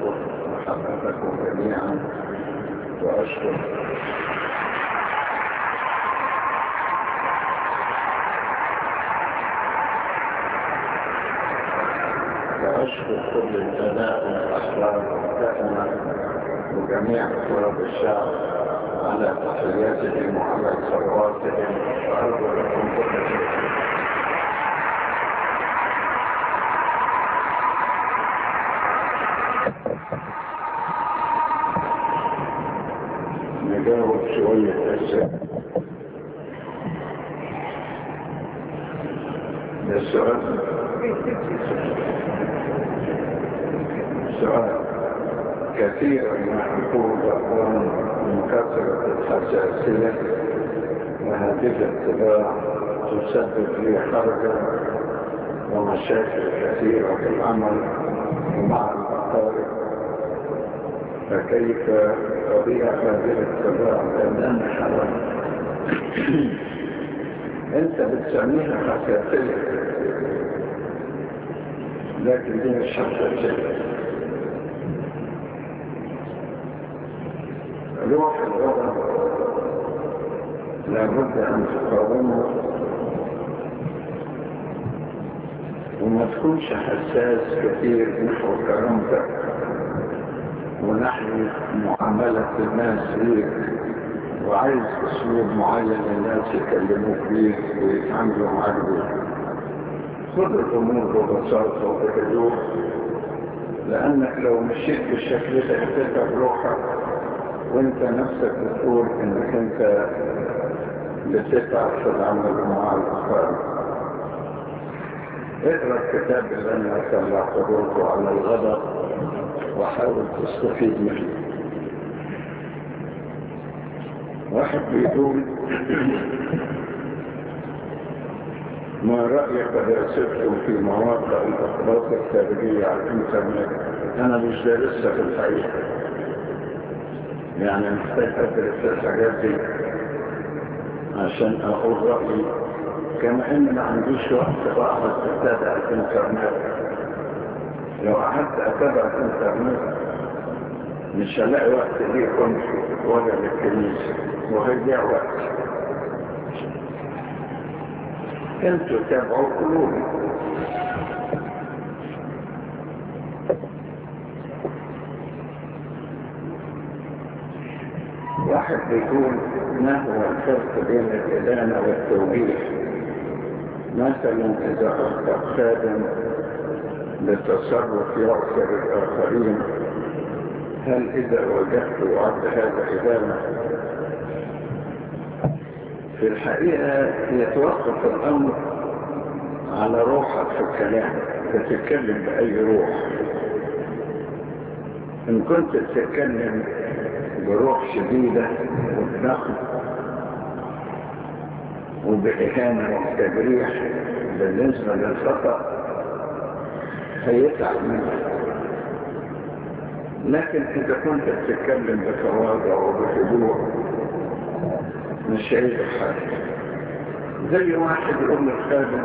وأشكر محبتكم جميعا وأشكر وأشكر كل الآلاء والأحرار والكهنة وجميع أفراد الشعب على تحياتهم وعلى صلواتهم وأرجو لكم كل شيء نجاوب شوية أسئلة ده السؤال سؤال كثيرا ما يكون أقوام من كثرة الحساسية وهذه الاتباع تسبب لي حرجا ومشاكل كثيرة في العمل ومع الأقارب فكيف طبيعة هذه الاتباع لأنها حرام انت بتسميها حساسية لكن دي مش حساسية روح الغضب لابد ان تقاومه وما تكونش حساس كثير نحو كرامتك ونحو معاملة الناس ليك وعايز اسلوب معين الناس يكلموك بيه ويتعاملوا معاك بيه خذ الامور ببساطة وبهدوء لانك لو مشيت بالشكل ده هتتعب روحك وانت نفسك بتقول انك انت بتتعب في العمل مع الاخرين اقرا الكتاب اللي انا طلعته لكم على الغضب وحاول تستفيد منه واحد بيقول ما رأيك درستم في مواقع الأخبار الخارجية على الإنترنت أنا مش دارسها في الحقيقة يعني محتاج أدرس الحاجات دي عشان أقول رأيي كما إن ما عنديش وقت بقعد أتابع الإنترنت لو قعدت أتابع الإنترنت مش هلاقي وقت ليكم ولا للكنيسة وهيضيع وقت انتوا تابعوا قلوبي واحد بيقول ما هو الفرق بين الإدانة والتوجيه مثلا إذا أخطأ خادم لتصرف يعصر الآخرين هل إذا وجدت وعد هذا إدانة في الحقيقة يتوقف الأمر على روحك في الكلام تتكلم بأي روح إن كنت تتكلم بروح شديدة وبنقد وبإهانة وبتجريح بالنسبة للخطأ هيتعب منك لكن إذا كنت تتكلم بتواضع وبهدوء مش هيجي حاجة زي واحد يقول للخادم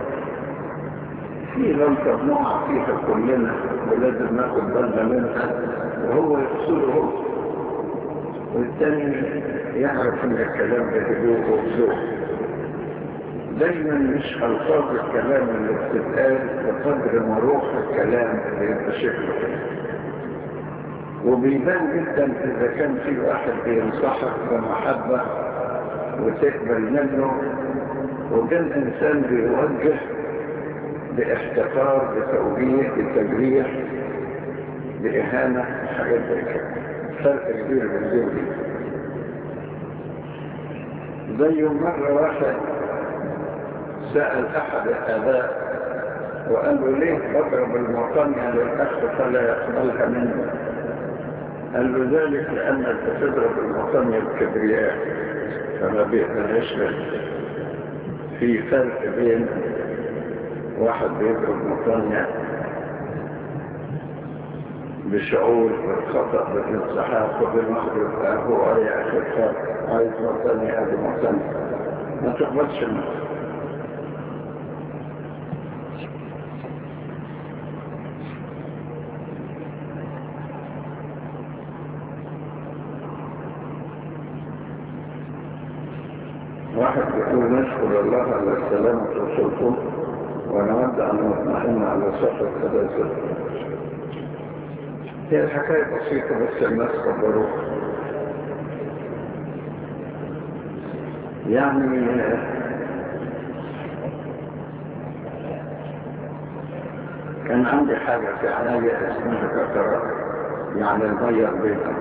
في غلطة بنقع فيها كلنا ولازم ناخد بالنا منها وهو يقصده هو والتاني يعرف ان الكلام بهدوء وبذوق دايما مش الفاظ الكلام اللي بتتقال بقدر ما روح الكلام بيبقى شكله وبيبان جدا اذا كان في واحد بينصحك بمحبه وتقبل منه وكان انسان بيوجه باحتقار بتوجيه بتجريح باهانه حاجات زي كده فرق كبير بين دول زي مرة واحد سأل أحد الآباء وقال له ليه تضرب المطنية للأخ فلا يقبلها منه قال له ذلك لأنك تضرب المطنية بكبرياء فما بيقدرش في فرق بين واحد بيضرب مطنية بشعور بالخطأ بالانسحاق وبالمخرج هو أي أخي فرق عايز مطنية هذه مطنية ما تقبلش منه واحد يقول نشكر الله على السلامة وصلكم ونود أن نطمئن على صحة كذا هي الحكاية بسيطة بس الناس قدروها يعني كان عندي حاجة في عناية اسمها كترة يعني المية البيضاء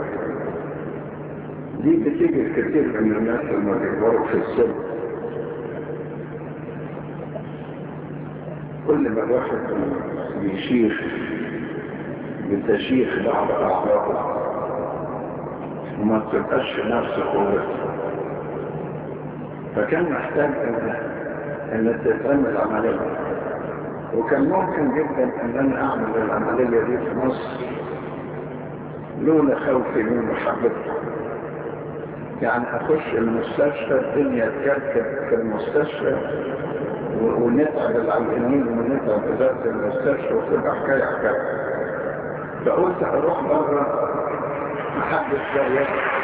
دي بتيجي كتير من الناس لما بيكبروا في السن كل ما الواحد بيشيخ بتشيخ بعض أعضائه وما تبقاش في نفس قوته فكان محتاج ان ان تتعمل عمليه وكان ممكن جدا ان انا اعمل العمليه دي في مصر لولا خوفي من محبتها يعني اخش المستشفى الدنيا تكركب في المستشفى ونتعب العيانين ونتعب اداره المستشفى وتبقى حكايه حكايه فقلت اروح بره محدش زيك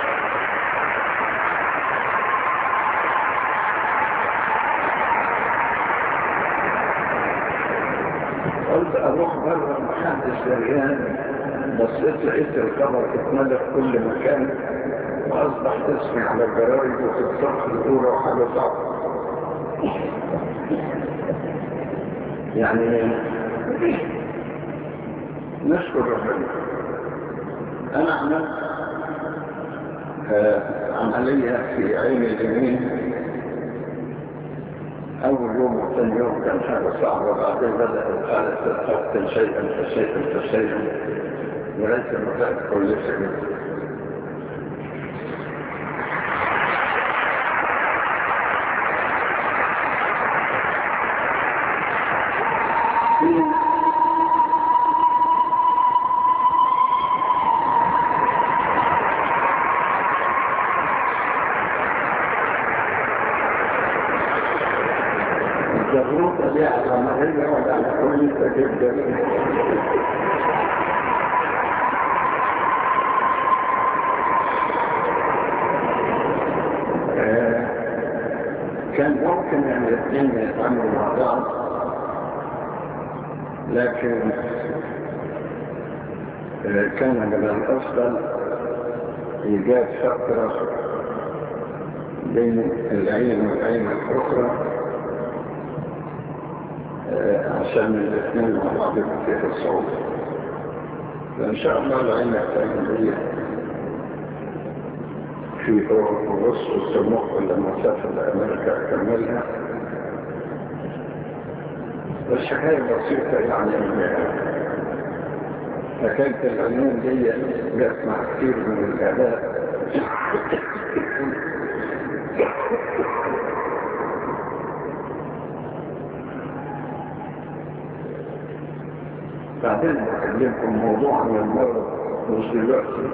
قلت اروح بره محدش دريان بصيت لقيت الخبر اتملى في كل مكان واصبح اسمي على الجرايد وفي الصفحه الاولى وحاجه صعبه يعني نشكر ربنا انا عملت آه عمليه في عيني اليمين أول يوم وثاني يوم كان حاجة صعبة وبعدين بدأ الحالة تتحسن شيئا فشيئا فشيئا لغاية ما بقت كل شيء الجبروت دي على عملية ولا على كويسة جدا آه، كان ممكن ان الاثنين يتعاملوا مع بعض لكن آه، كان من الافضل ايجاد فتره بين العين والعين الاخرى عشان الاثنين مع بعض فيها الصعوبة فإن شاء الله العين التأمينية في غص والسموح لما سافر لأمريكا أكملها بس حكاية بسيطة يعني حكاية العيون دي جت مع كثير من الآباء بعدين أكلمكم موضوع عن المرض مش دلوقتي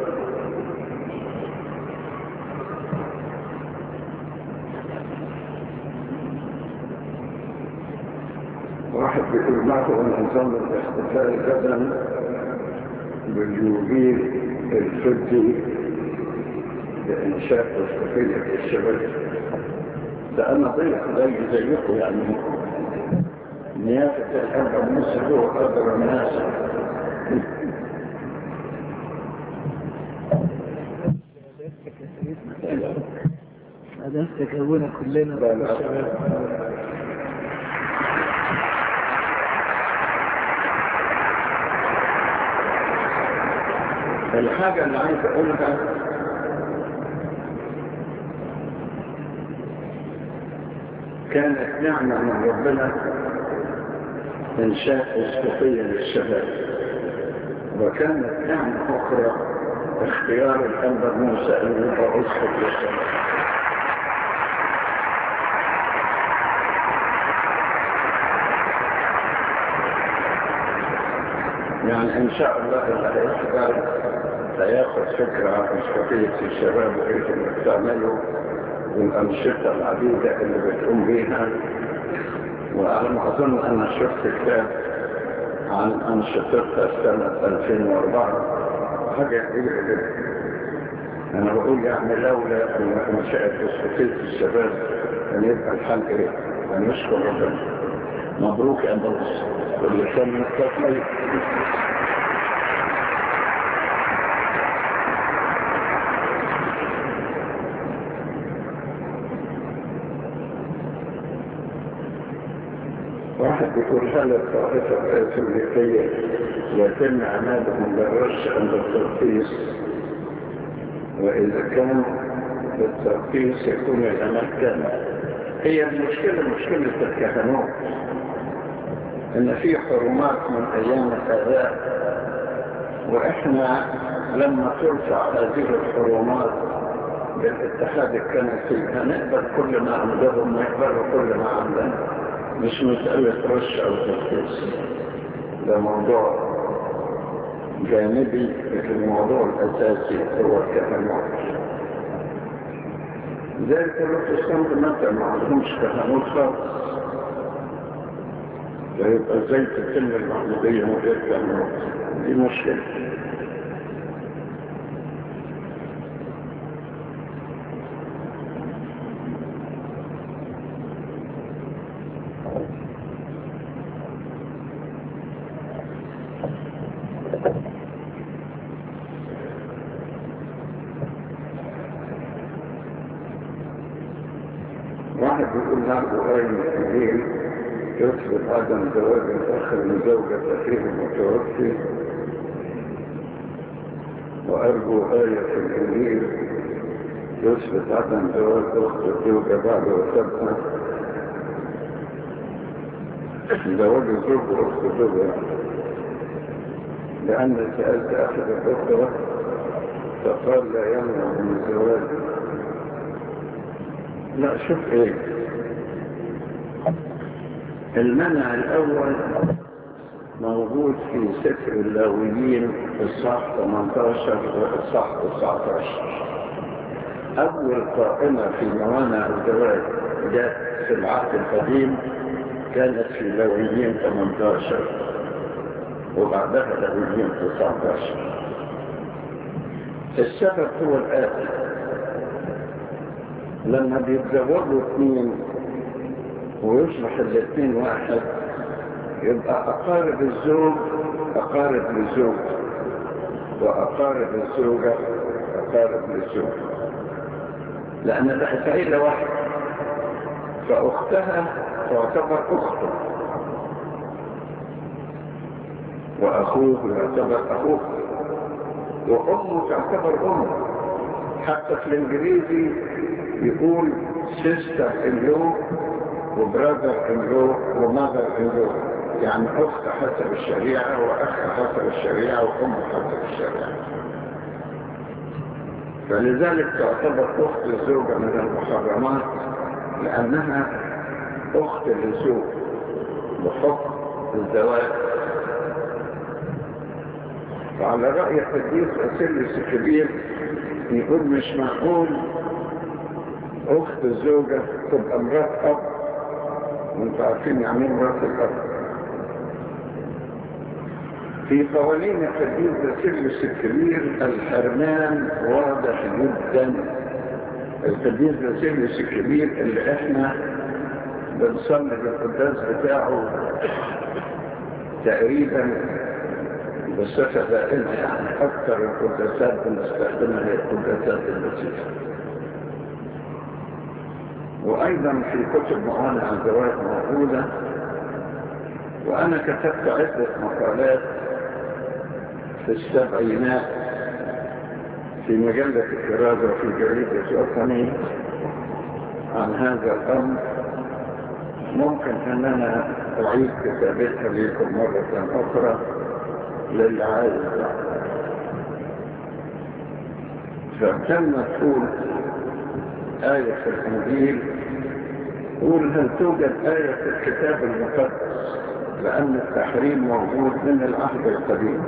واحد بيقول ما هو نظام الاحتفال البدن باليوبيل الفردي لإنشاء وصفية الشباب ده أنا ضيف زي زيكم يعني نيافة الحب موسى هو قدر الناس هذا تكونا كلنا لا لا الحاجة اللي عايز أقولها كانت نعمة من ربنا إنشاء أسقفية للشباب وكانت نعمة أخرى اختيار الأنبر موسى أن يبقى أسقف للشباب يعني إن شاء الله اللي هيشتغل سياخد فكرة عن أسقفية الشباب وكيف بتعمله والأنشطة العديدة اللي بتقوم بيها وعلى ما أظن أنا شفت كتاب عن أنشطتها سنة 2004 حاجة كبيرة جدا أنا بقول يعني لولا أن منشأة أسقفية الشباب كان يبقى الحال ايه؟ كان يشكر ربنا مبروك يا بوس واللي كان مستقبل واحد يقول هل الطائفة الأمريكية يتم عمادهم بالرش عند الترخيص وإذا كان بالترخيص يكون الأمل كامل هي المشكلة مشكلة الكهنوت إن في حرمات من أيام الآباء وإحنا لما ترفع هذه الحرمات بالاتحاد الكنسي هنقبل كل ما عندهم نقبل كل ما عندنا مش مسألة رش أو ترخيص ده موضوع جانبي لكن الموضوع الأساسي هو الكهنوت زي البروتستانت مثلا ما عندهمش كهنوت خالص فيبقى ازاي تتم المعمودية من غير كهنوت دي مشكلة واحد بيقول نعرف آية من الإنجيل يثبت عدم زواج متأخر من زوجة أخيه المتوفي وأرجو آية في الإنجيل يثبت عدم زواج أخت الزوجة بعد وفاتها زواج الزوج وأخت الزوجة لأن سألت أحد الأخوة فقال لا يمنع من الزواج لا شوف ايه المنع الاول موجود في سفر اللاويين الصح 18 والصح 19 اول قائمة في موانع الزواج جاءت في العهد القديم كانت في لاويين 18 وبعدها لاويين 19 السبب هو الآتي لما بيتزوجوا اثنين ويصبح الاثنين واحد يبقى أقارب الزوج أقارب للزوج وأقارب الزوجة أقارب للزوج لأن تحت عيلة واحدة فأختها تعتبر أخته وأخوه يعتبر أخوه وأمه تعتبر أمه حتى في الإنجليزي يقول سيستر إنلو وبراذر إنلو وماذر إنلو يعني أخت حسب الشريعة وأخ حسب الشريعة وأم حسب الشريعة فلذلك تعتبر أخت الزوجة من المحرمات لأنها أخت للزوج بحكم الزواج وعلى رأي القديس أسيلس الكبير يقول مش معقول أخت الزوجة تبقى مرات أب وانتوا عارفين يعني مرات الأب في قوانين القديس باسيلس الكبير الحرمان واضح جدا القديس باسيلس الكبير اللي احنا بنصلي القداس بتاعه تقريبا بصفة دائمة يعني أكثر القداسات بنستخدمها هي القداسات البسيطة وأيضا في كتب معانا عن زواج موجودة وأنا كتبت عدة مقالات في السبعينات في مجلة الكرازة وفي جريدة وطني عن هذا الأمر ممكن أن أنا أعيد كتابتها لكم مرة أخرى للي عايز فكان تقول آية في الإنجيل قول هل توجد آية في الكتاب المقدس لأن التحريم موجود من العهد القديم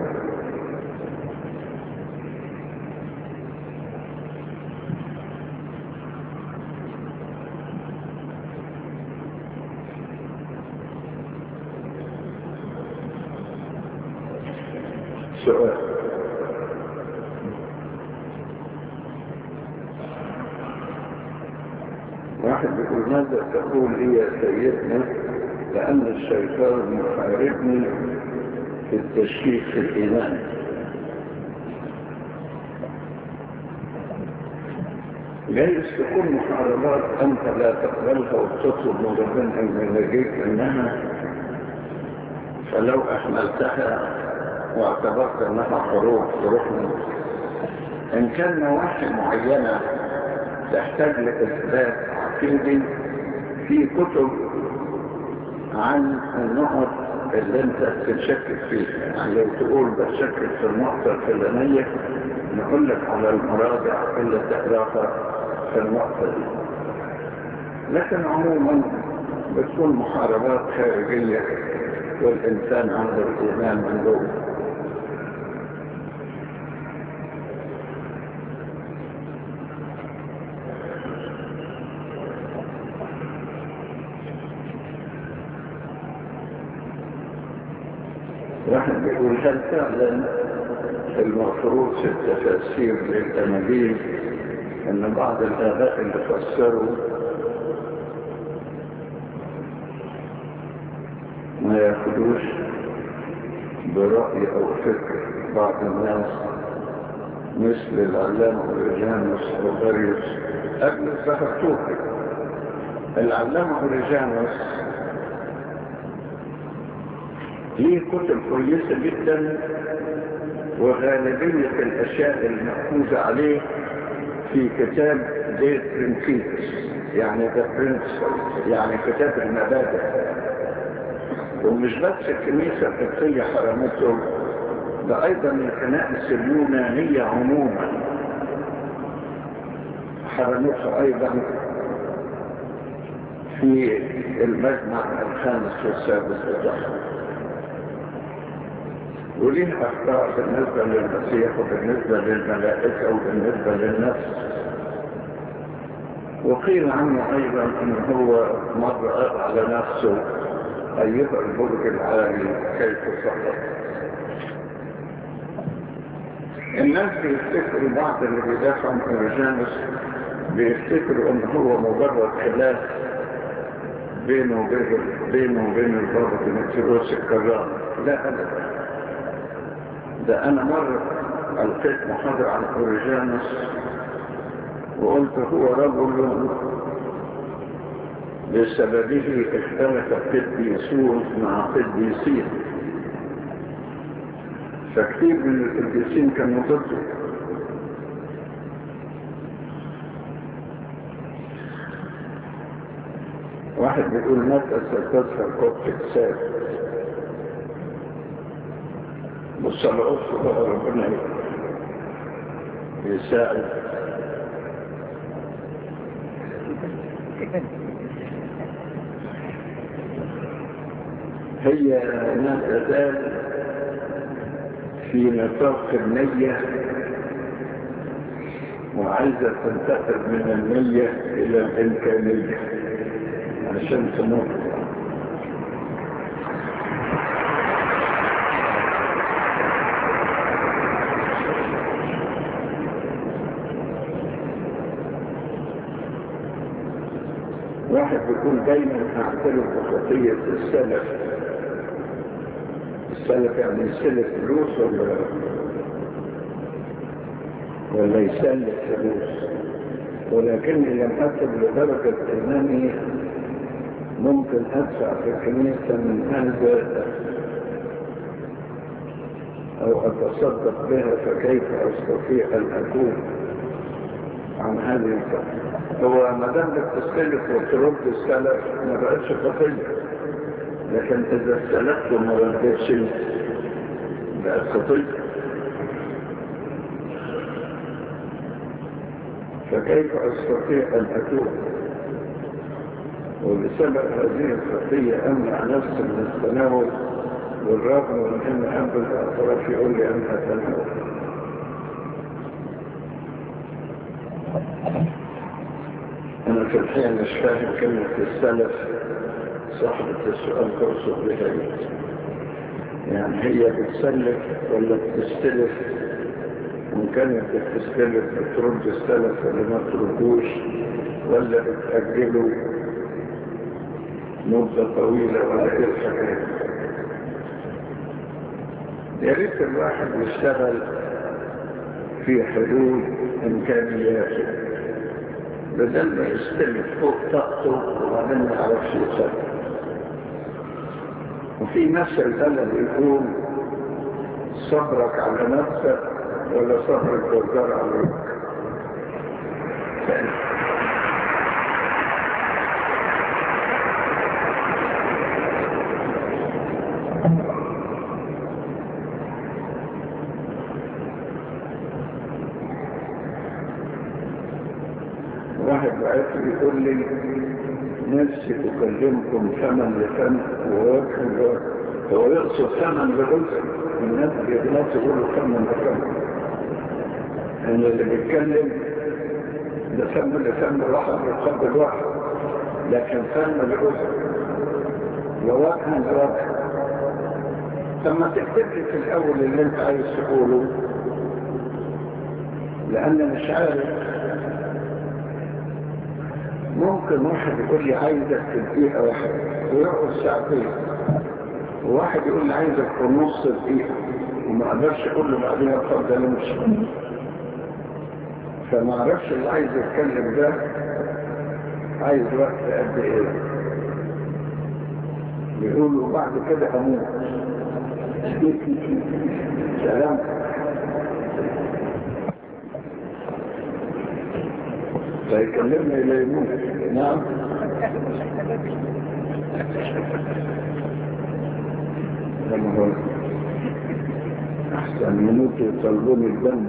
سؤال واحد بيقول ماذا تقول لي يا سيدنا لأن الشيطان محاربني في التشكيك في الإيمان جايز تكون محاربات أنت لا تقبلها وتطلب من ربنا أن يلاقيك إنها فلو أحملتها واعتبرت أنها حروب تروحنا إن كان نواحي معينة تحتاج لإثبات عقيدي في كتب عن النقط اللي انت بتشكك فيها يعني لو تقول بشكك في النقطة الفلانية نقول لك على المراجع اللي تقراها في النقطة دي لكن عموما بتكون محاربات خارجية والإنسان عنده الإيمان من جوه واحد بيقول هل فعلا المفروض في التفاسير للأناجيل أن بعض الآباء اللي فسروا ما ياخدوش برأي أو فكر بعض الناس مثل العلامة أوريجانوس وغاريوس قبل الزهرتوكي العلامة أوريجانوس ليه كتب كويسة جدا وغالبية الأشياء المحفوظة عليه في كتاب دي برنسيبس يعني ذا برنسبل يعني كتاب المبادئ ومش بس الكنيسة القبطية حرمته ده أيضا الكنائس اليونانية عموما حرمتها أيضا في المجمع الخامس والسادس بتاعها وليه أخطاء بالنسبة للمسيح وبالنسبة للملائكة وبالنسبة للنفس وقيل عنه أيضا أنه هو مر على نفسه أيها البرج العالي كيف سقط الناس بيفتكروا بعض اللي بيدافعوا عن اوريجانوس بيفتكروا ان هو مجرد خلاف بينه وبين بينه وبين البابا ديمتروس الكرام لا ابدا ده انا مرة القيت محاضرة عن اوريجانوس وقلت هو رجل بسببه اختلف القديسون مع قديسين فكثير من القديسين كانوا ضده واحد بيقول متى ستظهر قبة ساد بص على أخته بقى ربنا يساعد هي ما تزال في نطاق النية وعايزة تنتقل من النية إلى الإمكانية عشان تمر واحد بيكون دايما اعترف بخطية السلف السلف يعني يسلف فلوس ولا ولا يسلف فلوس ولكني لم أصل لدرجة أنني ممكن أدفع في الكنيسة من هذا أو أتصدق بها فكيف أستطيع أن أكون عن هذه الفترة هو ما دام بتستلف وترد السلف ما بقتش خطيه لكن اذا استلفت وما ردتش بقت خطيه فكيف استطيع ان اتوب وبسبب هذه الخطيه امنع نفسي من التناول بالرغم من ان اب الاطراف يقول لي انها تناول أنا في الحقيقة مش فاهم كلمة السلف صاحبة السؤال تقصد بها إيه يعني هي بتسلف ولا بتستلف وإن كانت بتستلف بترد السلف ولا ما تردوش ولا بتأجله مدة طويلة ولا ايه الحكاية يا ريت الواحد يشتغل في حدود امكانياته بدل ما يستلف فوق طاقته وبعدين ما يعرفش يتصرف وفي مثل بلد يقول صبرك على نفسك ولا صبرك جزار عليك واحد بعت لي يقول لي نفسي أكلمكم فما لفم ووجه لوجه هو يقصد فما لجزء الناس الناس يقولوا فما لفم ان اللي بيتكلم ده فم لفم واحد يقبل واحد لكن فم لجزء ووجه لوجه لما تكتب لي في الاول اللي انت عايز تقوله لان مش عارف ممكن واحد يقول لي عايزك في دقيقة واحدة ويقعد ساعتين وواحد يقول لي عايزك في نص دقيقة وما اقدرش اقول له بعدين اتفضل امشي فما اعرفش اللي عايز يتكلم ده عايز وقت قد ايه بيقولوا بعد كده هموت سلام فيكلمنا إلى يموت نعم لما هو أحسن منوت يطلبون الدم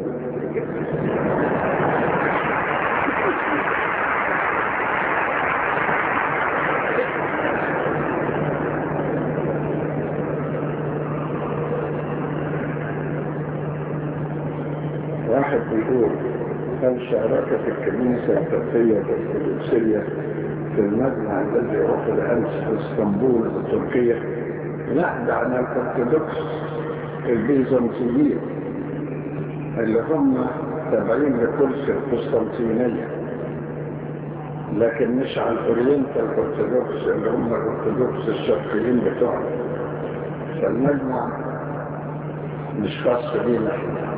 واحد بيقول هل شاركت الكنيسة التركية الأرثوذكسية في المجمع الذي عقد أمس في اسطنبول بتركيا؟ لا ده عن الأرثوذكس البيزنطيين اللي هم تابعين لكرسي القسطنطينية لكن مش على الأورينتال أرثوذكس اللي هم الأرثوذكس الشرقيين بتوعنا فالمجمع مش خاص بينا احنا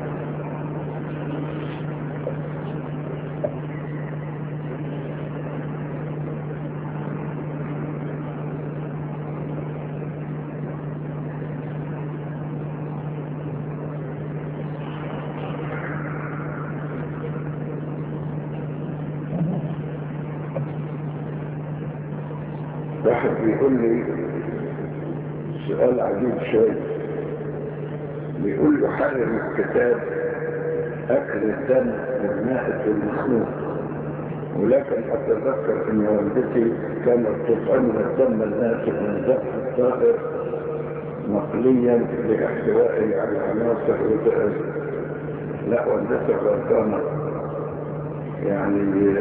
واحد بيقول لي سؤال عجيب شوية بيقول له حرم الكتاب أكل الدم والمائة والمخلوق ولكن أتذكر أن والدتي كانت تطعمنا الدم الناتج من ذبح الطائر نقليا لاحتوائه على عناصر وتأذي لا والدتي غلطانة يعني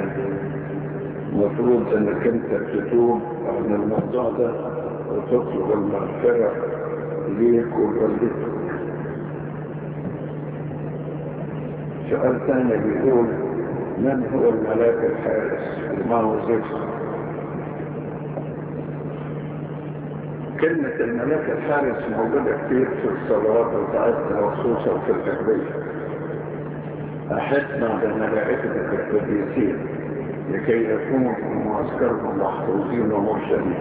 المفروض انك انت تتوب عن الموضوع ده وتطلب المغفرة ليك ولوالدتك سؤال ثاني بيقول من هو الملاك الحارس وما هو ذكر كلمة الملاك الحارس موجودة كتير في الصلوات بتاعتنا خصوصا في الأغبية أحدنا بملائكة القديسين لكي يكونوا معسكرهم محفوظين ومرشدين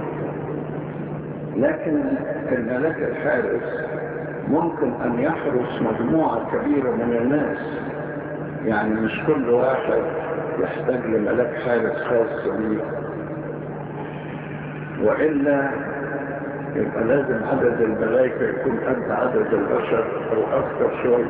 لكن الملاك الحارس ممكن أن يحرس مجموعة كبيرة من الناس يعني مش كل واحد يحتاج لملاك حارس خاص به وإلا يبقى لازم عدد الملائكة يكون قد عدد البشر أو أكثر شوية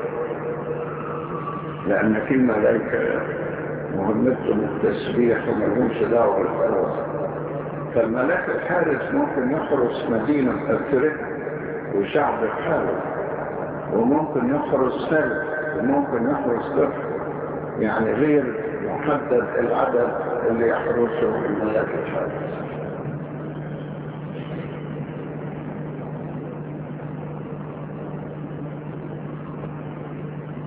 لأن في ملائكة مهمتهم التسبيح وملهمش دعوة بالحرس فالملاك الحارس ممكن يحرس مدينة أفريقيا وشعب بحاله وممكن يحرس ثالث وممكن يحرس طفل يعني غير محدد العدد اللي يحرسه الملاك الحارس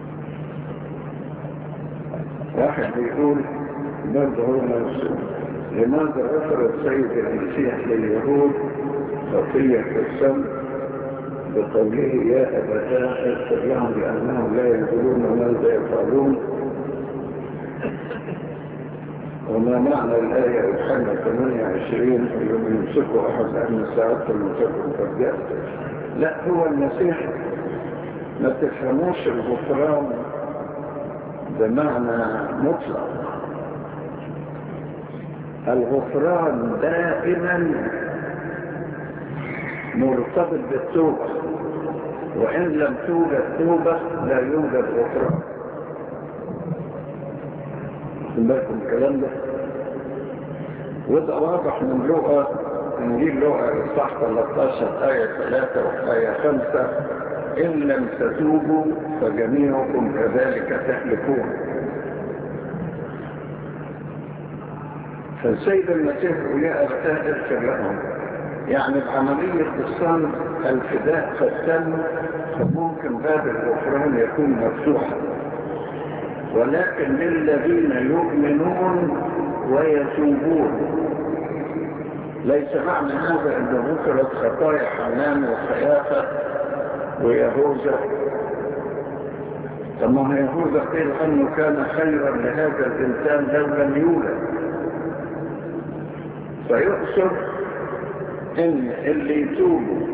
واحد بيقول برضه هو نفسه لماذا غفر السيد المسيح لليهود خطية السم بقوله يا أبتاه اغفر لهم لأنهم لا يدرون ماذا يفعلون وما معنى الآية يوحنا 28 يوم يمسكوا أحد أن ساعات المسكوا فالجاء لا هو المسيح ما تفهموش الغفران بمعنى مطلق الغفران دائما مرتبط بالتوبة وإن لم توجد توبة لا يوجد غفران بالكم الكلام ده وده واضح من لغة انجيل لغة الصح 13 آية 3 وآية 5 إن لم تتوبوا فجميعكم كذلك تهلكون فالسيد المسيح يا أبتاه اغفر لهم يعني بعملية الصنع الفداء فالتم فممكن باب الغفران يكون مفتوحا ولكن للذين يؤمنون ويتوبون ليس معنى هذا ان غفرت خطايا حنان وخيافة ويهوذا طب ما يهوذا قيل انه كان خيرا لهذا الانسان لو لم يولد فيقصد ان اللي يتوبوا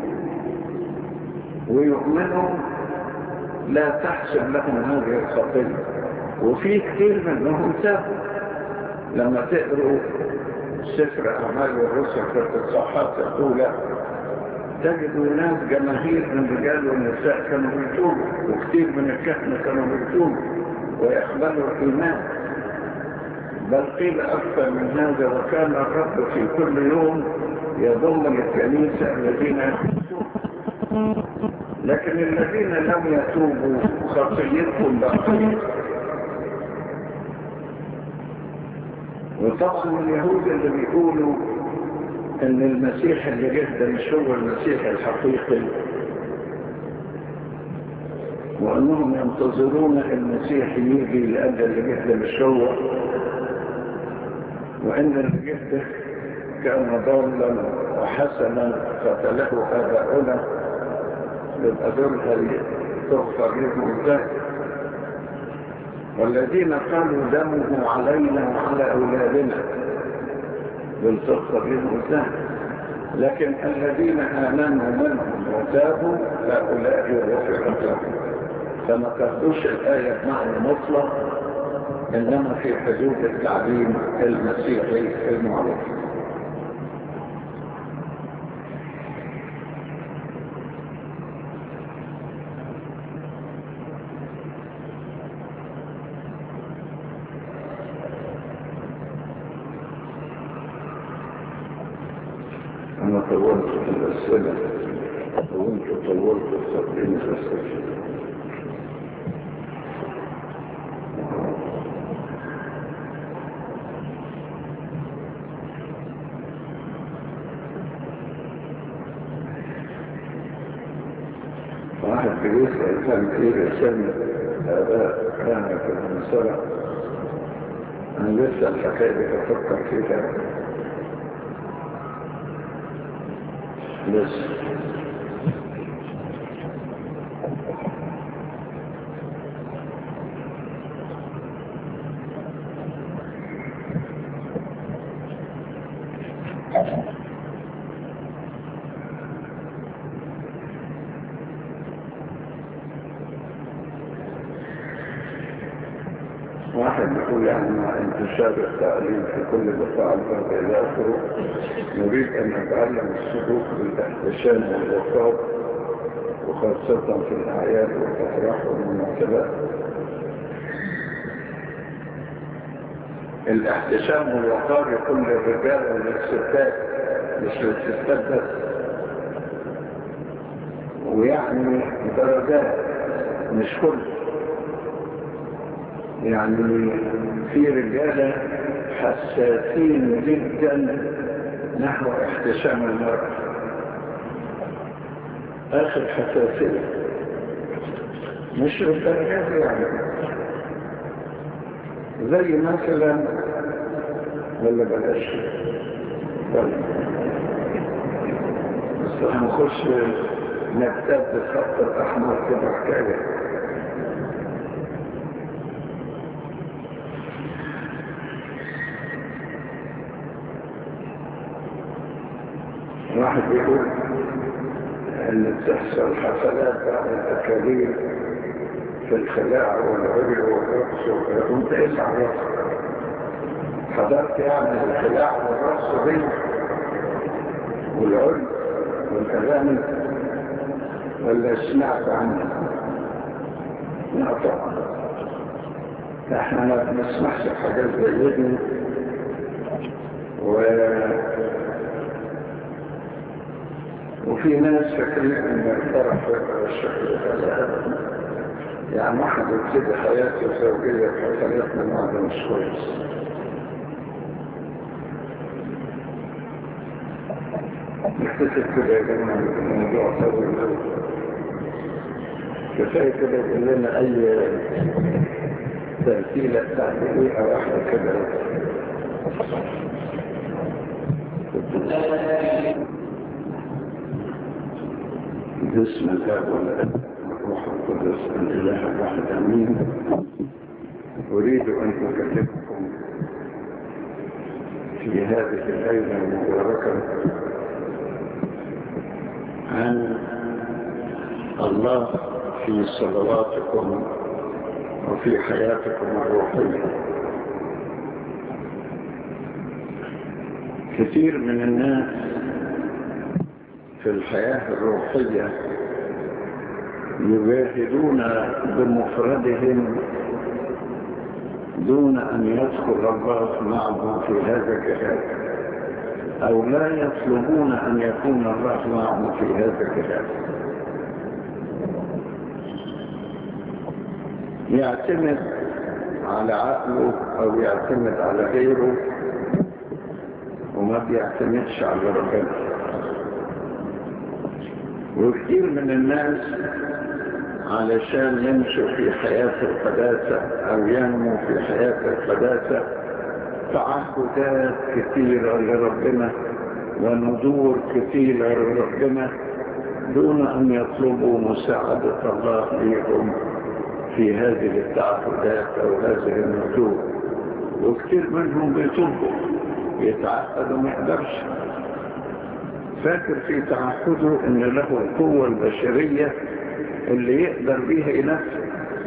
ويؤمنوا لا تحسب لهم هذه الخطيه وفي كثير منهم تابوا لما تقروا سفر أعمال الرسل في الصحات الأولى تجدوا ناس جماهير من رجال ونساء كانوا بيتوبوا وكثير من الكهنة كانوا بيتوبوا ويقبلوا الإيمان بل قيل أكثر من هذا وكان الرب في كل يوم يضم للكنيسة الذين يتوبوا لكن الذين لم يتوبوا خطيتهم باقية وطبعا اليهود اللي بيقولوا ان المسيح اللي جه ده مش هو المسيح الحقيقي وانهم ينتظرون المسيح يجي لأجل اللي جه ده مش هو وان اللي جه ده كان ضالا وحسنا قتله اباؤنا يبقى دول تغفر لهم ذلك والذين قالوا دمه علينا وعلى أولادنا بالتغفر لهم ذلك لكن الذين آمنوا منهم وتابوا هؤلاء غفرت لهم فما تاخدوش الآية بمعنى مطلق إنما في حدود التعليم المسيحي المعروف أنا طولت في الأسئلة وانت طولت في تقديم الأسئلة واحد بيسأل كان في رسالة آباء كان في المنصرة أنا لسه الحكاية دي بفكر فيها لسه واحد يقول يعني مع انتشار التعليم في كل بقاع الارض الى اخره نريد ان نتعلم السلوك بالاحتشام والوقار وخاصة في الاعياد والافراح والمناسبات الاحتشام والوقار يكون للرجال وللستات مش للستات بس ويعني درجات مش كل يعني في رجالة حساسين جدا نحو احتشام المرأة آخر حساسية مش للدرجات يعني زي مثلا ولا بلاش طيب بس هنخش نبتد الخط الأحمر كده حكاية واحد يقول ان تحصل حفلات بعد الاكاليل في الخلاع والعري والرقص وانت اسعى راسك حضرت يعني الخلاع والرقص دي والعري والاغاني ولا سمعت عنها لا طبعا احنا ما بنسمعش حاجات زي دي و وفي ناس فاكرين ان الفرح فكرة الشكل هذا يعني واحد يبتدي حياته الزوجية بحفلات من هذا مش كويس نكتشف كده يا جماعة الموضوع طويل كفاية كده يقول لنا أي ترتيلة بتاعت دقيقة واحدة كده باسم الله والابن والروح القدس الاله الواحد امين اريد ان اكلمكم في هذه الليله المباركه عن الله في صلواتكم وفي حياتكم الروحيه كثير من الناس في الحياة الروحية يجاهدون بمفردهم دون أن يدخل الله معهم في هذا الجهاد أو لا يطلبون أن يكون الله معهم في هذا الجهاد يعتمد على عقله أو يعتمد على غيره وما بيعتمدش على ربنا وكثير من الناس علشان يمشوا في حياة القداسة أو ينمو في حياة القداسة تعهدات كثيرة لربنا ونذور كثيرة لربنا دون أن يطلبوا مساعدة الله لهم في هذه التعهدات أو هذه النذور وكثير منهم بيطلبوا يتعهد وما يقدرش فاكر في تعهده ان له القوة البشرية اللي يقدر بيها ينفذ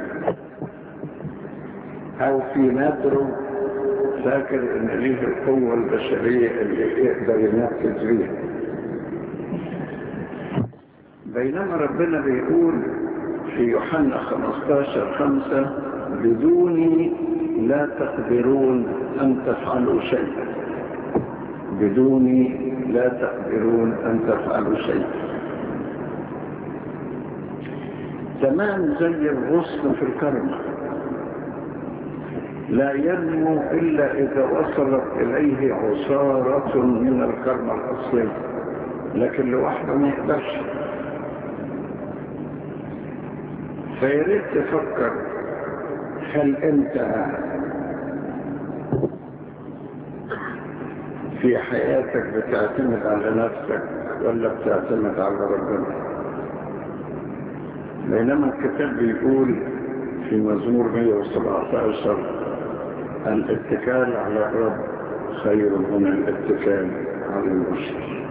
او في نادره فاكر ان ليه القوة البشرية اللي يقدر ينفذ بيها بينما ربنا بيقول في يوحنا 15 5 بدوني لا تقدرون ان تفعلوا شيئا بدوني لا تقدرون أن تفعلوا شيئا تمام زي الغصن في الكرمة لا ينمو إلا إذا وصلت إليه عصارة من الكرمة الأصلية لكن لوحده ما يقدرش فياريت تفكر هل أنت في حياتك بتعتمد على نفسك ولا بتعتمد على ربنا بينما الكتاب بيقول في مزمور 117 الاتكال على الرب خير من الاتكال على البشر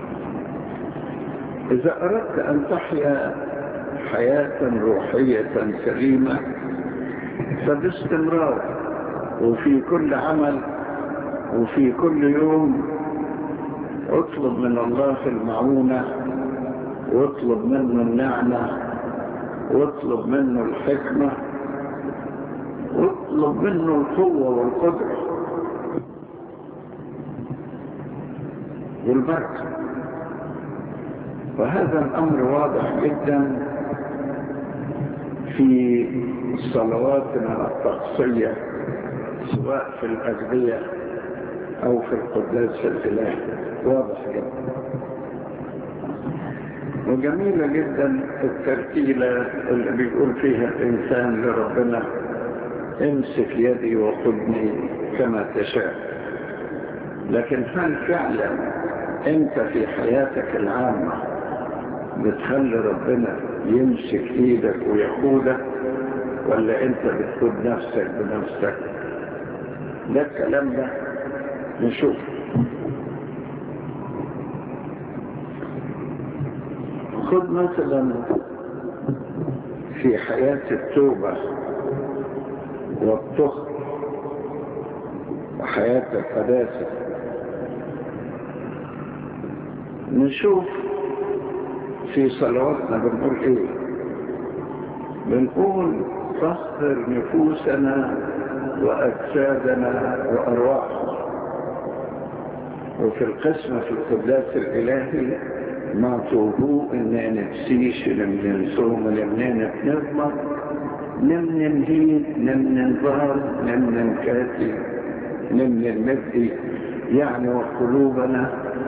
إذا أردت أن تحيا حياة روحية سليمة فباستمرار وفي كل عمل وفي كل يوم اطلب من الله المعونة واطلب منه النعمة واطلب منه الحكمة واطلب منه القوة والقدرة والبركة وهذا الأمر واضح جدا في صلواتنا الطقسية سواء في الأجبية أو في القداس الإلهي واضح جدا وجميلة جدا الترتيلة اللي بيقول فيها الإنسان لربنا امسك يدي وخذني كما تشاء لكن هل فعلا انت في حياتك العامة بتخلي ربنا يمسك ايدك ويقودك ولا انت بتقود نفسك بنفسك ده الكلام ده نشوف خد مثلا في حياة التوبة والطهر وحياة القداسة نشوف في صلواتنا بنقول ايه بنقول طهر نفوسنا واجسادنا وارواحنا وفي القسمة في القداس الالهي ما توبو ان نفسيش نمن صوم نمن نضمر نمن هين نمن ظهر نمن كاتي نمن مبدي يعني وقلوبنا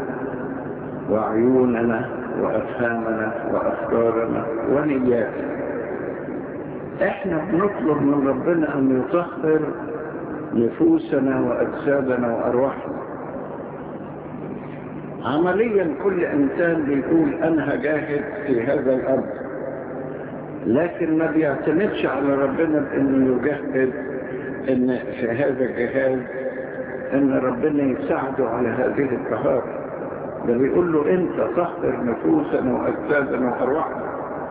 وعيوننا وأفهامنا وأفكارنا ونياتنا احنا بنطلب من ربنا أن يطهر نفوسنا وأجسادنا وأرواحنا عمليا كل إنسان بيقول أنا هجاهد في هذا الأرض لكن ما بيعتمدش على ربنا بأنه يجهد إن في هذا الجهاد إن ربنا يساعده على هذه الطهارة ده بيقول له انت طهر نفوسنا واجسادنا وارواحنا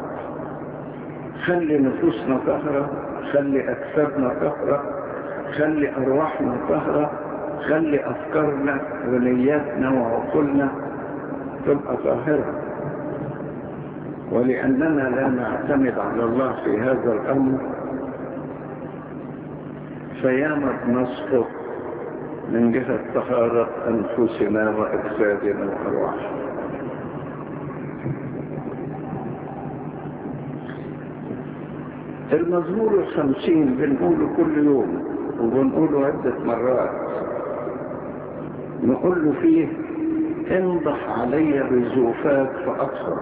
خلي نفوسنا طهرة خلي اجسادنا طهرة خلي ارواحنا طهرة خلي افكارنا ونياتنا وعقولنا تبقى طاهرة ولاننا لا نعتمد على الله في هذا الامر فياما بنسقط من جهة طهارة أنفسنا وأجسادنا وأرواحنا المزمور الخمسين بنقوله كل يوم وبنقوله عدة مرات نقول له فيه انضح علي بزوفات فأكثر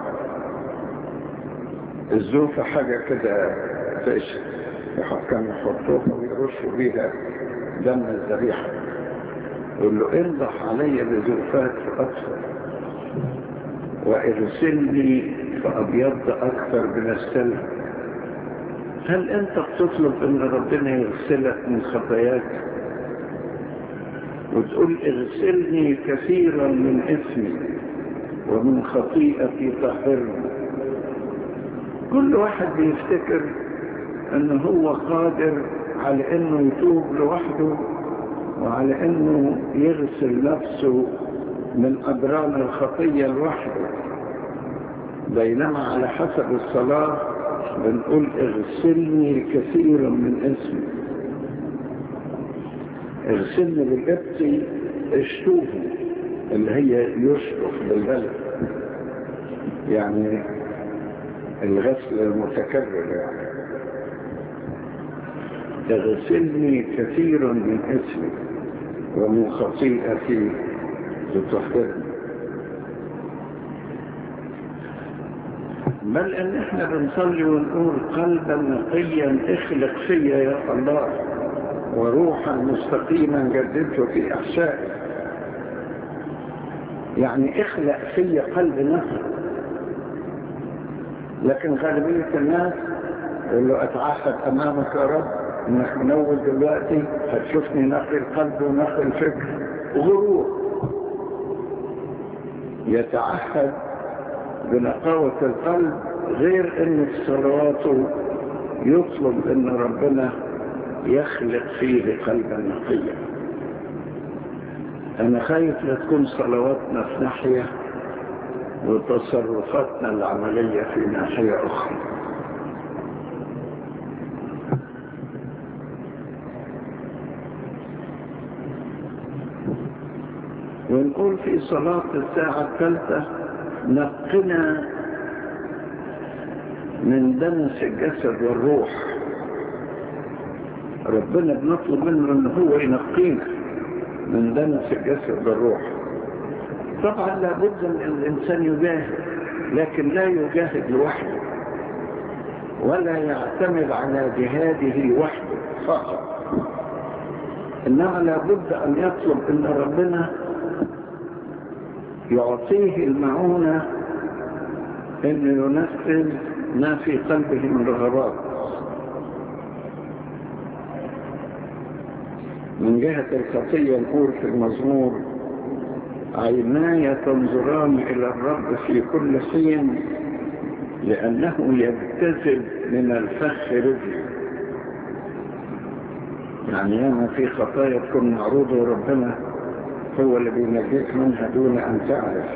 الزوفة حاجة كده فيش كانوا يحطوها ويرشوا بيها دم الذبيحه يقول له انضح علي بزوفات فأكثر وارسلني فأبيض أكثر من السلم هل أنت بتطلب أن ربنا يغسلك من خطاياك وتقول اغسلني كثيرا من اسمي ومن خطيئتي طهرني كل واحد بيفتكر أنه هو قادر على أنه يتوب لوحده وعلى انه يغسل نفسه من ادران الخطية لوحده بينما على حسب الصلاة بنقول اغسلني كثيرا من اسمي اغسلني بالقبطي اشتوه اللي هي يشطف بالبلد يعني الغسل المتكرر يعني تغسلني كثيرا من اسمي ومن خطيئتي لتحضرني بل ان احنا بنصلي ونقول قلبا نقيا اخلق فيا يا الله وروحا مستقيما جددته في احشائي يعني اخلق فيا قلب نقي لكن غالبية الناس يقول له اتعهد امامك يا رب انك من اول دلوقتي هتشوفني نقي القلب ونقي الفكر غرور يتعهد بنقاوة القلب غير ان في صلواته يطلب ان ربنا يخلق فيه قلبا نقيا انا خايف لا تكون صلواتنا في ناحية وتصرفاتنا العملية في ناحية اخرى ونقول في صلاة الساعة الثالثة نقنا من دنس الجسد والروح ربنا بنطلب منه ان هو ينقينا من دنس الجسد والروح طبعا لابد ان الانسان يجاهد لكن لا يجاهد لوحده ولا يعتمد على جهاده وحده فقط انما لابد ان يطلب ان ربنا يعطيه المعونة أن ينفذ ما في قلبه من رغبات من جهة الخطية نقول في المزمور عيناي تنظران إلى الرب في كل حين لأنه يبتذل من الفخ رجلي يعني ياما في خطايا تكون معروضة وربنا هو اللي بينجيك منها دون أن تعرف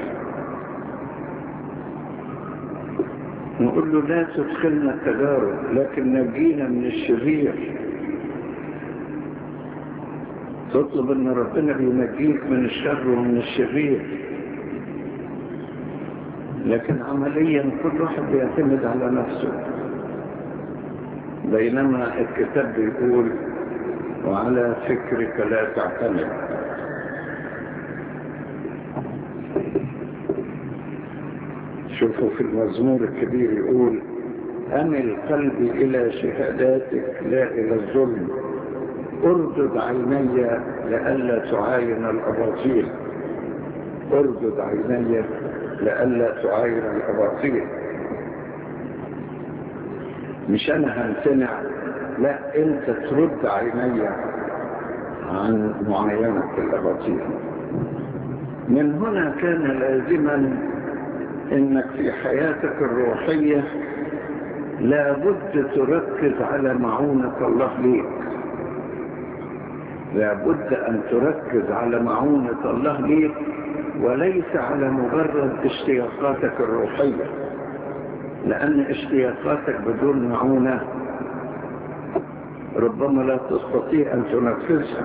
نقول له لا تدخلنا التجارب لكن نجينا من الشرير تطلب ان ربنا بينجيك من الشر ومن الشرير لكن عمليا كل واحد بيعتمد على نفسه بينما الكتاب بيقول وعلى فكرك لا تعتمد شوفوا في المزمور الكبير يقول أمل قلبي إلى شهاداتك لا إلى الظلم اردد عيني لئلا تعاين الأباطيل اردد عيني لئلا تعاين الأباطيل مش أنا همتنع لا أنت ترد عيني عن معاينة الأباطيل من هنا كان لازما انك في حياتك الروحية لابد تركز على معونة الله ليك لابد ان تركز على معونة الله ليك وليس على مجرد اشتياقاتك الروحية لان اشتياقاتك بدون معونة ربما لا تستطيع ان تنفذها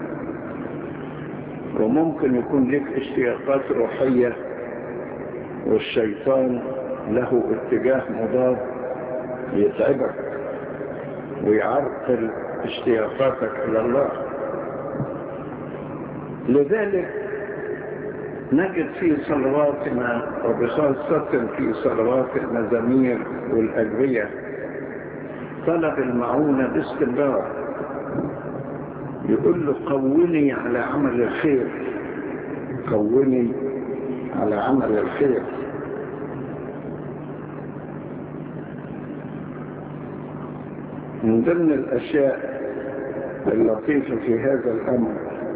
وممكن يكون لك اشتياقات روحيه والشيطان له اتجاه مضاد يتعبك ويعرقل اشتياقاتك الى الله لذلك نجد في صلواتنا وبخاصة في صلوات المزامير والأجرية طلب المعونة باستمرار يقول له قوني على عمل الخير قوني على عمل الخير من ضمن الأشياء اللطيفة في هذا الأمر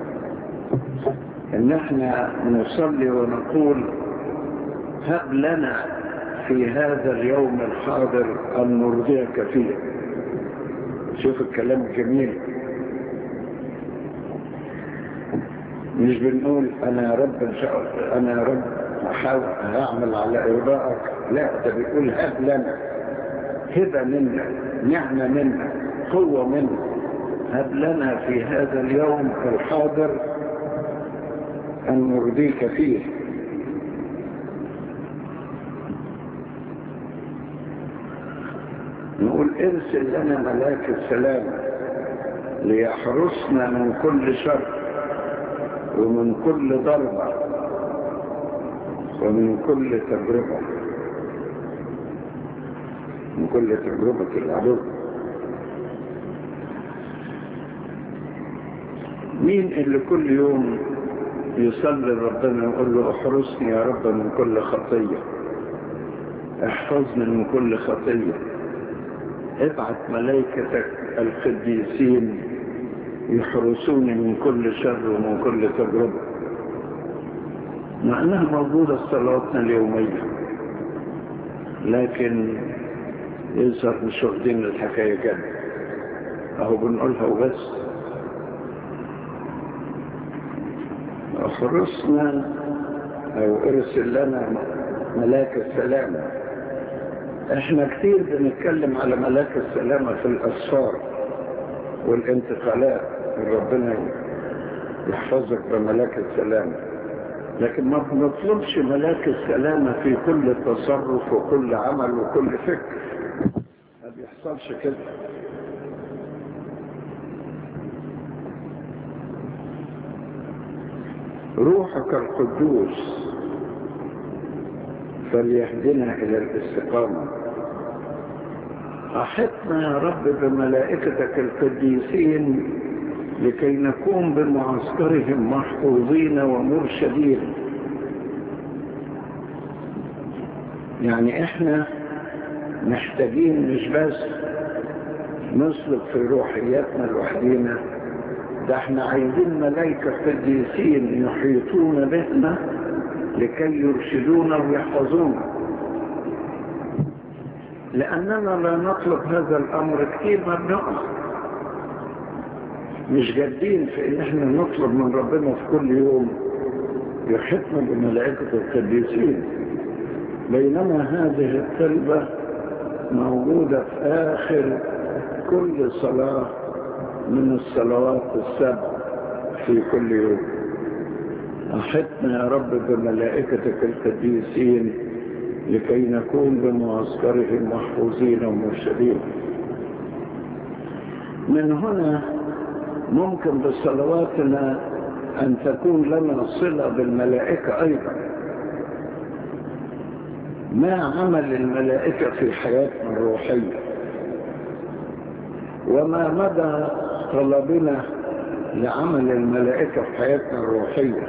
إن احنا نصلي ونقول هب لنا في هذا اليوم الحاضر أن نرضيك فيه شوف الكلام الجميل مش بنقول انا يا رب ان شاء الله انا يا رب هحاول هعمل على ارضائك لا ده بيقول هب لنا هبه منا نعمه منا قوه منا هب لنا في هذا اليوم الحاضر ان نرضيك فيه نقول ارسل لنا ملاك السلام ليحرسنا من كل شر ومن كل ضربة ومن كل تجربة من كل تجربة العدو مين اللي كل يوم يصلي ربنا يقول له احرسني يا رب من كل خطية احفظني من كل خطية ابعث ملائكتك القديسين يحرسوني من كل شر ومن كل تجربة مع انها موجودة في صلواتنا اليومية لكن يظهر مش واخدين الحكاية كده اهو بنقولها وبس احرسنا او ارسل لنا ملاك السلامة احنا كتير بنتكلم على ملاك السلامة في الاسفار والانتقالات ربنا يحفظك بملاك السلامة لكن ما بنطلبش ملاك السلامة في كل تصرف وكل عمل وكل فكر ما بيحصلش كده روحك القدوس فليهدنا إلى الاستقامة أحطنا يا رب بملائكتك القديسين لكي نكون بمعسكرهم محفوظين ومرشدين يعني احنا محتاجين مش بس نسلك في روحياتنا لوحدينا ده احنا عايزين ملائكة قديسين يحيطون بنا لكي يرشدونا ويحفظونا لأننا لا نطلب هذا الأمر كثير ما بنقع مش جادين في ان احنا نطلب من ربنا في كل يوم يحيطنا بملائكة القديسين بينما هذه الطلبة موجودة في آخر كل صلاة من الصلوات السبع في كل يوم أحطنا يا رب بملائكتك القديسين لكي نكون بمعسكرهم محفوظين ومرشدين من هنا ممكن بصلواتنا أن تكون لنا صلة بالملائكة أيضا ما عمل الملائكة في حياتنا الروحية وما مدى طلبنا لعمل الملائكة في حياتنا الروحية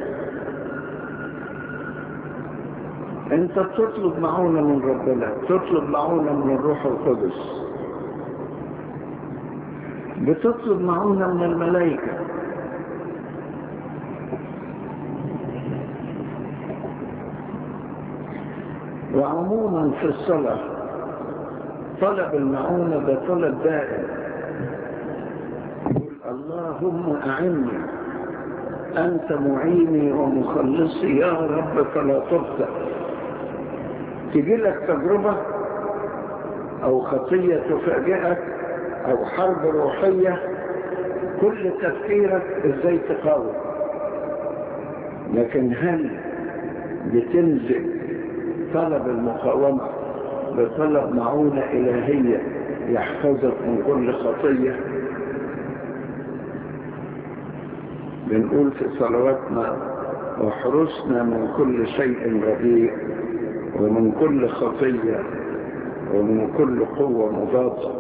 انت بتطلب معونة من ربنا بتطلب معونة من الروح القدس بتطلب معونة من الملائكة وعموما في الصلاة طلب المعونة ده طلب دائم اللهم أعني أنت معيني ومخلصي يا رب فلا تبتع تجي لك تجربة أو خطية تفاجئك أو حرب روحية كل تفكيرك إزاي تقاوم لكن هل بتنزل طلب المقاومة بطلب معونة إلهية يحفظك من كل خطية بنقول في صلواتنا واحرسنا من كل شيء رديء ومن كل خطية ومن كل قوة مضادة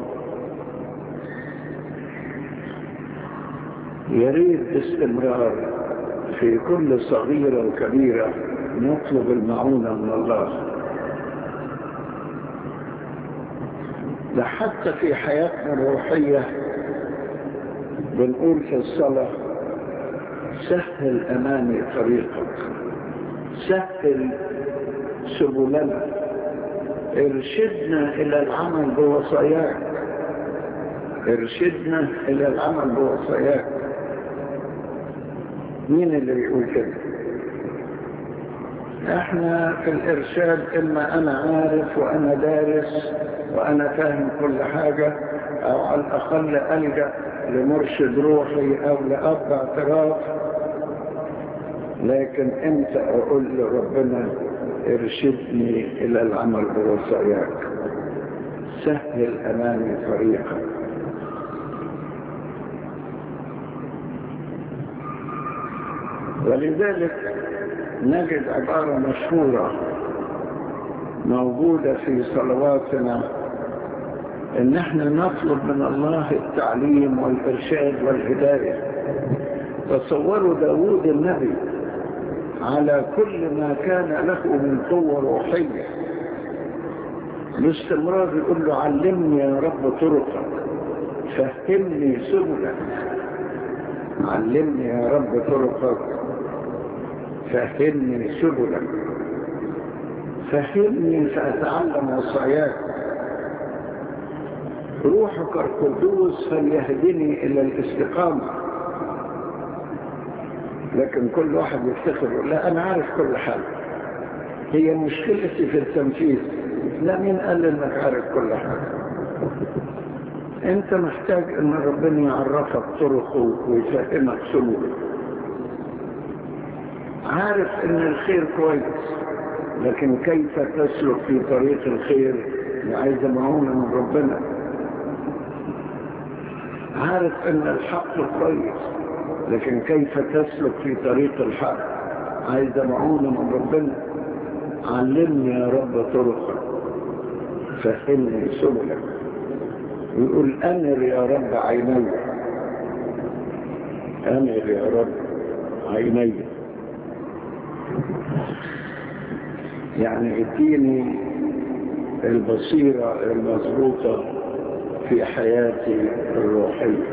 يريد باستمرار في كل صغيرة وكبيرة نطلب المعونة من الله ده حتى في حياتنا الروحية بنقول في الصلاة سهل أمامي طريقك سهل سبلنا ارشدنا إلى العمل بوصاياك ارشدنا إلى العمل بوصاياك مين اللي بيقول كده احنا في الارشاد اما انا عارف وانا دارس وانا فاهم كل حاجة او على الاقل الجأ لمرشد روحي او لاب اعتراف لكن امتى اقول لربنا ارشدني الى العمل بوصاياك سهل امامي طريقك ولذلك نجد عبارة مشهورة موجودة في صلواتنا ان احنا نطلب من الله التعليم والارشاد والهداية تصوروا داود النبي على كل ما كان له من قوة روحية باستمرار يقول له علمني يا رب طرقك فهمني سبلك علمني يا رب طرقك فهمني سبلك فهمني فأتعلم وصاياك روحك القدوس فليهدني إلى الاستقامة لكن كل واحد يفتخر لا أنا عارف كل حاجة هي مشكلتي في التنفيذ لا مين قال إنك عارف كل حاجة أنت محتاج إن ربنا يعرفك طرقه ويفهمك سبله عارف إن الخير كويس لكن كيف تسلك في طريق الخير عايز معونة من ربنا عارف ان الحق كويس لكن كيف تسلك في طريق الحق عايز معونة من ربنا علمني يا رب طرقك فهمني سبلك ويقول انر يا رب عيني انر يا رب عيني يعني اديني البصيرة المضبوطة في حياتي الروحية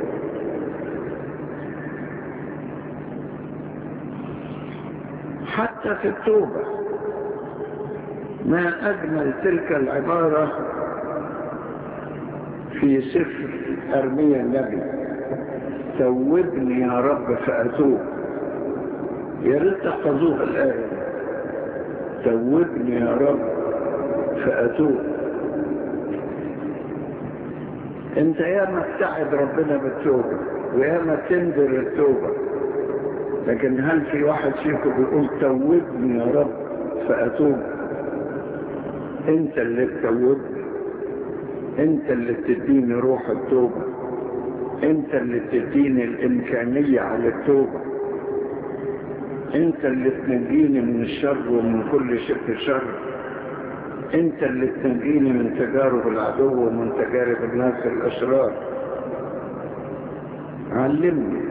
حتى في التوبة ما أجمل تلك العبارة في سفر أرميا النبي توبني يا رب فأتوب يا ريت تحفظوها الآية توبني يا رب فأتوب انت ياما تساعد ربنا بالتوبة وياما تنذر التوبة لكن هل في واحد فيكم بيقول توبني يا رب فأتوب انت اللي تتوبني انت اللي تديني روح التوبة انت اللي تديني الامكانية على التوبة انت اللي تنجيني من الشر ومن كل شيء شر انت اللي تنجيني من تجارب العدو ومن تجارب الناس الاشرار علمني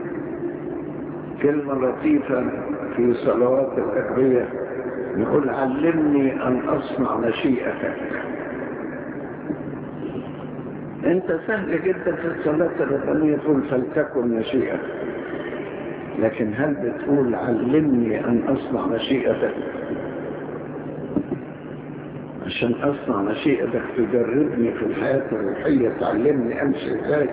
كلمة لطيفة في صلوات الأدعية نقول علمني أن أصنع مشيئتك انت سهل جدا في الصلاة الربانية تقول فلتكن مشيئتك لكن هل بتقول علمني ان اصنع مشيئتك عشان اصنع مشيئتك تدربني في الحياة الروحية تعلمني امشي ازاي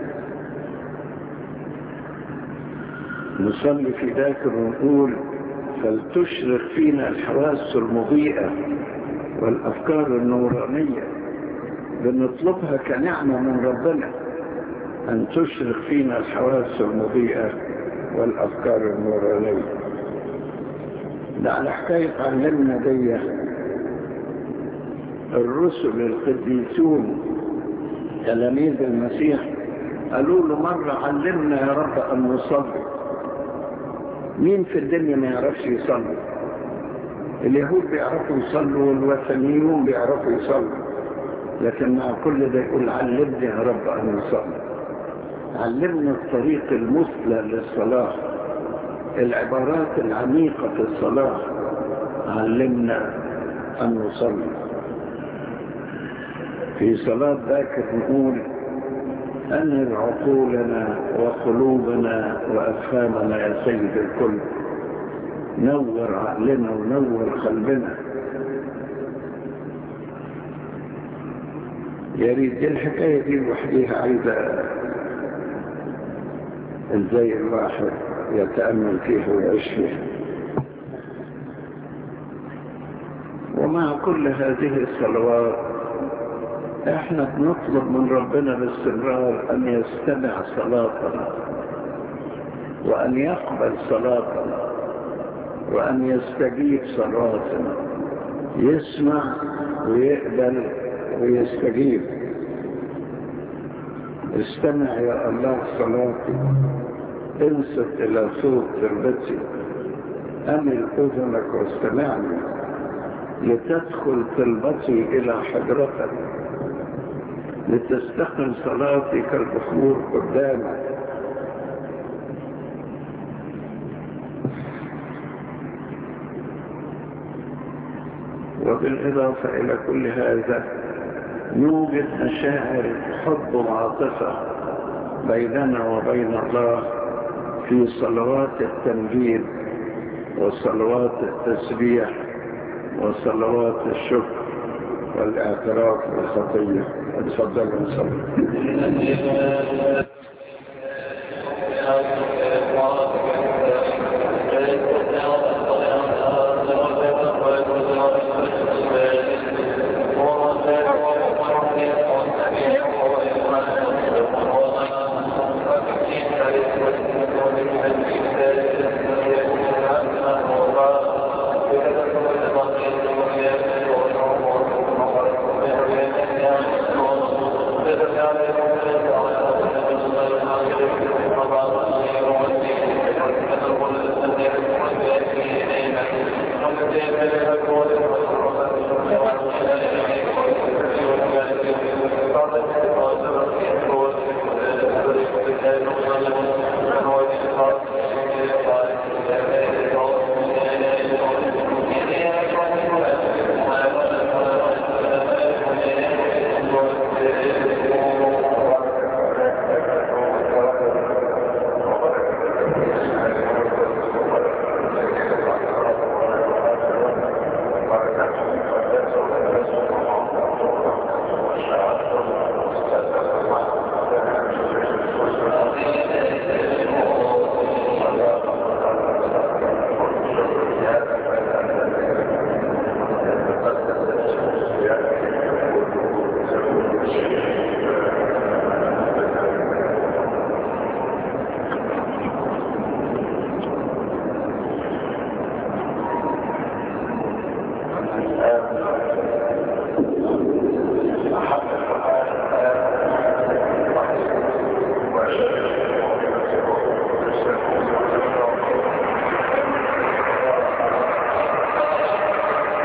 نصلي في ذاكر ونقول فلتشرق فينا الحواس المضيئة والافكار النورانيه بنطلبها كنعمة من ربنا أن تشرق فينا الحواس المضيئة والأفكار النورانية ده على حكاية علمنا دي الرسل القديسون تلاميذ المسيح قالوا له مرة علمنا يا رب أن نصلي مين في الدنيا ما يعرفش يصلي اليهود بيعرفوا يصلوا والوثنيون بيعرفوا يصلوا لكن مع كل ده يقول علمني يا رب أن نصلي علمنا الطريق المثلى للصلاة العبارات العميقة في الصلاة علمنا أن نصلي في صلاة ذاكر نقول أنر عقولنا وقلوبنا وأفهامنا يا سيد الكل نور عقلنا ونور قلبنا يا ريت دي الحكاية دي لوحديها عايزة ازاي الواحد يتأمل فيها ويعيش فيها ومع كل هذه الصلوات احنا بنطلب من ربنا باستمرار ان يستمع صلاتنا وان يقبل صلاتنا وان يستجيب صلاتنا يسمع ويقبل ويستجيب استمع يا الله صلاتي انصت الى صوت تربتي امل اذنك واستمعني لتدخل طلبتي الى حضرتك لتستقل صلاتي كالبخور قدامك وبالإضافة إلى كل هذا يوجد مشاعر حب وعاطفة بيننا وبين الله في صلوات التمجيد وصلوات التسبيح وصلوات الشكر والاعتراف بالخطية اتفضلوا نصلي Thank you. الآب